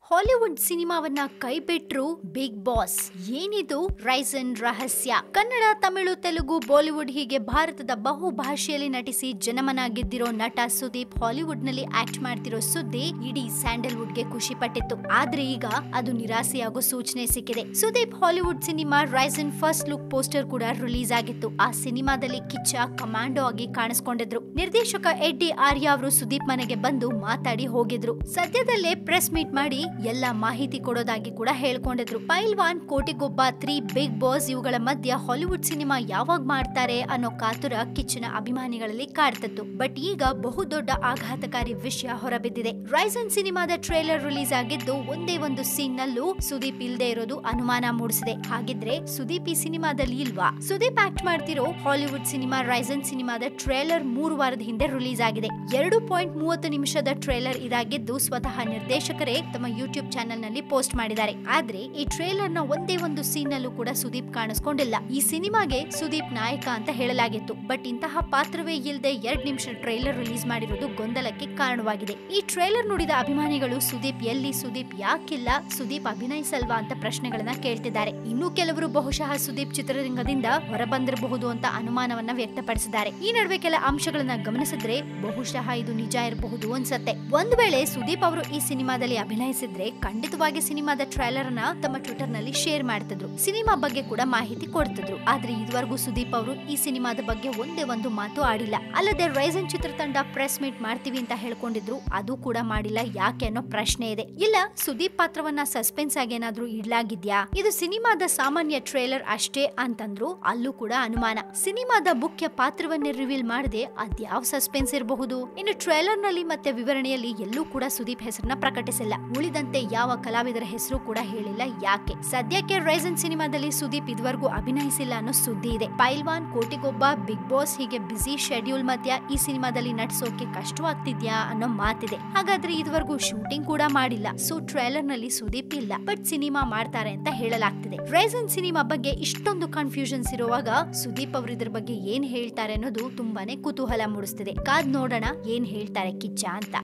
Hollywood ಸಿನಿಮಾವನ್ನ ಕೈಬಿಟ್ರು big boss ಏನಿದು ರೈಸನ್ ರಹಸ್ಯ ಕನ್ನಡ ತಮಿಳು ತೆಲುಗು ಬಾಲಿವುಡ್ ಹೀಗೆ ಭಾರತದ ಬಹು ಭಾಷೆಯಲ್ಲಿ ನಟಿಸಿ ಜನಮನ ಗೆದ್ದಿರೋ ನಟ ಸುದೀಪ್ ಹಾಲಿವುಡ್ ನಲ್ಲಿ ಆಕ್ಟ್ ಮಾಡ್ತಿರೋ ಸುದ್ದಿ ಇಡೀ ಸ್ಯಾಂಡಲ್ವುಡ್ ಗೆ ಖುಷಿ ಪಟ್ಟಿತ್ತು ಆದ್ರೆ ಈಗ ಅದು ನಿರಾಸೆಯಾಗೋ ಸೂಚನೆ ಸಿಕ್ಕಿದೆ ಸುದೀಪ್ ಹಾಲಿವುಡ್ ಸಿನಿಮಾ ರೈಸನ್ ಫಸ್ಟ್ ಲುಕ್ ಪೋಸ್ಟರ್ ಕೂಡ ರಿಲೀಸ್ ಆಗಿತ್ತು ಆ ಸಿನಿಮಾದಲ್ಲಿ ಕಿಚ್ಚ ಕಮಾಂಡೋ ಆಗಿ ಕಾಣಿಸ್ಕೊಂಡಿದ್ರು ನಿರ್ದೇಶಕ ಎಡ್ಡಿ ಆರ್ಯ ಅವರು ಸುದೀಪ್ ಮನೆಗೆ ಬಂದು ಮಾತಾಡಿ ಹೋಗಿದ್ರು ಸದ್ಯದಲ್ಲೇ ಪ್ರೆಸ್ ಮೀಟ್ ಮಾಡಿ ಎಲ್ಲ ಮಾಹಿತಿ ಕೊಡೋದಾಗಿ ಕೂಡ ಹೇಳ್ಕೊಂಡಿದ್ರು Pailwaan Kotigobba three big boss ಇವುಗಳ ಮಧ್ಯ ಹಾಲಿವುಡ್ ಸಿನಿಮಾ ಯಾವಾಗ ಮಾಡ್ತಾರೆ ಅನ್ನೋ ಕಾತುರ ಕಿಚ್ಚನ ಅಭಿಮಾನಿಗಳಲ್ಲಿ ಕಾಡ್ತದ್ದು ಬಟ್ ಈಗ ಬಹುದೊಡ್ಡ ಆಘಾತಕಾರಿ ವಿಷಯ ಹೊರಬಿದ್ದಿದೆ ರೈಸನ್ ಸಿನಿಮಾದ ಟ್ರೇಲರ್ ರಿಲೀಸ್ ಆಗಿದ್ದು ಒಂದೇ ಒಂದು ಸೀನ್ ನಲ್ಲೂ ಸುದೀಪ್ ಇಲ್ದೇ ಇರೋದು ಅನುಮಾನ ಮೂಡಿಸಿದೆ ಹಾಗಿದ್ರೆ ಸುದೀಪ್ ಈ ಸಿನಿಮಾದಲ್ಲಿ ಇಲ್ವಾ ಸುದೀಪ್ ಆಕ್ಟ್ ಮಾಡ್ತಿರೋ ಹಾಲಿವುಡ್ ಸಿನಿಮಾ ರೈಸನ್ ಸಿನಿಮಾದ ಟ್ರೇಲರ್ ಮೂರು ವಾರದ ಹಿಂದೆ ರಿಲೀಸ್ ಆಗಿದೆ ಎರಡು ಪಾಯಿಂಟ್ ಮೂವತ್ತು ನಿಮಿಷದ ಟ್ರೇಲರ್ ಇದಾಗಿದ್ದು ಸ್ವತಃ ನಿರ್ದೇಶಕರೇ ತಮ್ಮ ಯೂಟ್ಯೂಬ್ ಚಾನೆಲ್ ನಲ್ಲಿ ಪೋಸ್ಟ್ ಮಾಡಿದ್ದಾರೆ ಆದ್ರೆ ಈ ಟ್ರೇಲರ್ ನ ಒಂದೇ ಒಂದು ಸೀನ್ ನಲ್ಲೂ ಕೂಡ ಸುದೀಪ್ ಕಾಣಿಸ್ಕೊಂಡಿಲ್ಲ ಈ ಸಿನಿಮಾಗೆ ಸುದೀಪ್ ನಾಯಕ ಅಂತ ಹೇಳಲಾಗಿತ್ತು ಬಟ್ ಇಂತಹ ಪಾತ್ರವೇ ಇಲ್ಲದೆ ಎರಡ್ ನಿಮಿಷ ಟ್ರೇಲರ್ ರಿಲೀಸ್ ಮಾಡಿರೋದು ಗೊಂದಲಕ್ಕೆ ಕಾರಣವಾಗಿದೆ ಈ ಟ್ರೇಲರ್ ನೋಡಿದ ಅಭಿಮಾನಿಗಳು ಸುದೀಪ್ ಎಲ್ಲಿ ಸುದೀಪ್ ಯಾಕಿಲ್ಲ ಸುದೀಪ್ ಅಭಿನಯಿಸಲ್ವಾ ಅಂತ ಪ್ರಶ್ನೆಗಳನ್ನ ಕೇಳ್ತಿದ್ದಾರೆ ಇನ್ನು ಕೆಲವರು ಬಹುಶಃ ಸುದೀಪ್ ಚಿತ್ರರಂಗದಿಂದ ಹೊರಬಂದಿರಬಹುದು ಅಂತ ಅನುಮಾನವನ್ನ ವ್ಯಕ್ತಪಡಿಸಿದ್ದಾರೆ ಈ ನಡುವೆ ಕೆಲ ಅಂಶಗಳನ್ನ ಗಮನಿಸಿದ್ರೆ ಬಹುಶಃ ಇದು ನಿಜ ಇರಬಹುದು ಅನ್ಸತ್ತೆ ಒಂದ್ ವೇಳೆ ಸುದೀಪ್ ಅವರು ಈ ಸಿನಿಮಾದಲ್ಲಿ ಅಭಿನಯಿಸಿದ್ರೆ ಖಂಡಿತವಾಗಿ ಸಿನಿಮಾದ ಟ್ರೈಲರ್ ನ ತಮ್ಮ ಟ್ವಿಟರ್ ನಲ್ಲಿ ಶೇರ್ ಮಾಡ್ತಿದ್ರು ಸಿನಿಮಾ ಬಗ್ಗೆ ಕೂಡ ಮಾಹಿತಿ ಕೊಡ್ತಿದ್ರು ಆದ್ರೆ ಇದುವರೆಗೂ ಸುದೀಪ್ ಅವರು ಈ ಸಿನಿಮಾದ ಬಗ್ಗೆ ಒಂದೇ ಒಂದು ಮಾತು ಆಡಿಲ್ಲ ಅಲ್ಲದೆ ರೈಸನ್ ಚಿತ್ರತಂಡ ಪ್ರೆಸ್ ಮೀಟ್ ಮಾಡ್ತೀವಿ ಅಂತ ಹೇಳ್ಕೊಂಡಿದ್ರು ಅದು ಕೂಡ ಮಾಡಿಲ್ಲ ಯಾಕೆ ಅನ್ನೋ ಪ್ರಶ್ನೆ ಇದೆ ಇಲ್ಲ ಸುದೀಪ್ ಪಾತ್ರವನ್ನ ಸಸ್ಪೆನ್ಸ್ ಆಗಿ ಏನಾದ್ರೂ ಇಡ್ಲಾಗಿದ್ಯಾ ಇದು ಸಿನಿಮಾದ ಸಾಮಾನ್ಯ ಟ್ರೇಲರ್ ಅಷ್ಟೇ ಅಂತಂದ್ರು ಅಲ್ಲೂ ಕೂಡ ಅನುಮಾನ ಸಿನಿಮಾದ ಮುಖ್ಯ ಪಾತ್ರವನ್ನೇ ರಿವೀಲ್ ಮಾಡದೆ ಅದ್ಯಾವ ಸಸ್ಪೆನ್ಸ್ ಇರಬಹುದು ಇನ್ನು ಟ್ರೇಲರ್ ನಲ್ಲಿ ಮತ್ತೆ ವಿವರಣೆಯಲ್ಲಿ ಎಲ್ಲೂ ಕೂಡ ಸುದೀಪ್ ಹೆಸರನ್ನ ಪ್ರಕಟಿಸಿಲ್ಲ ಉಳಿದಂತೆ ಯಾವ ಕಲಾವಿದರ ಹೆಸರು ಕೂಡ ಹೇಳಿಲ್ಲ ಯಾಕೆ ಸದ್ಯಕ್ಕೆ ರೈಸನ್ ಸಿನಿಮಾದಲ್ಲಿ ಸುದೀಪ್ ಇದುವರೆಗೂ ಅಭಿನಯಿಸಿಲ್ಲ ಅನ್ನೋ ಸುದ್ದಿ ಇದೆ ಪೈಲ್ವಾನ್ ಕೋಟಿಗೊಬ್ಬ ಬಿಗ್ ಬಾಸ್ ಹೀಗೆ ಬಿಸಿ ಶೆಡ್ಯೂಲ್ ಮಧ್ಯ ಈ ಸಿನಿಮಾದಲ್ಲಿ ನಟಿಸೋಕೆ ಕಷ್ಟವಾಗ್ತಿದ್ಯಾ ಅನ್ನೋ ಮಾತಿದೆ ಹಾಗಾದ್ರೆ ಇದುವರೆಗೂ ಶೂಟಿಂಗ್ ಕೂಡ ಮಾಡಿಲ್ಲ ಸೊ ಟ್ರೇಲರ್ ನಲ್ಲಿ ಸುದೀಪ್ ಇಲ್ಲ ಬಟ್ ಸಿನಿಮಾ ಮಾಡ್ತಾರೆ ಅಂತ ಹೇಳಲಾಗ್ತಿದೆ ರೈಸನ್ ಸಿನಿಮಾ ಬಗ್ಗೆ ಇಷ್ಟೊಂದು ಕನ್ಫ್ಯೂಷನ್ಸ್ ಇರುವಾಗ ಸುದೀಪ್ ಅವರು ಇದ್ರ ಬಗ್ಗೆ ಏನ್ ಹೇಳ್ತಾರೆ ಅನ್ನೋದು ತುಂಬಾನೇ ಕುತೂಹಲ ಮೂಡಿಸ್ತಿದೆ ಕಾದ್ ನೋಡೋಣ ಏನ್ ಹೇಳ್ತಾರೆ ಕಿಚ್ಚ ಅಂತ